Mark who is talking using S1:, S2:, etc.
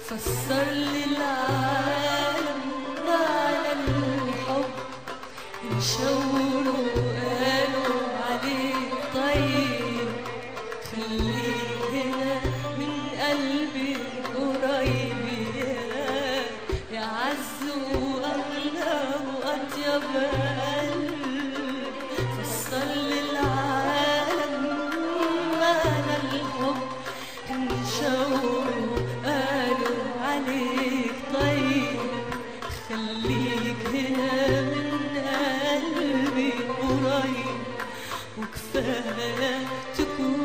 S1: فسر للعالم معنى الحب انشوروا قالوا عليه طيب خليه هنا من قلبي قريب يا يا عز واغلى واطيب قلب فسر للعالم معنى الحب انشوروا قالوا عليك طيب خليك هنا من قلبي قريب وكفاية تكون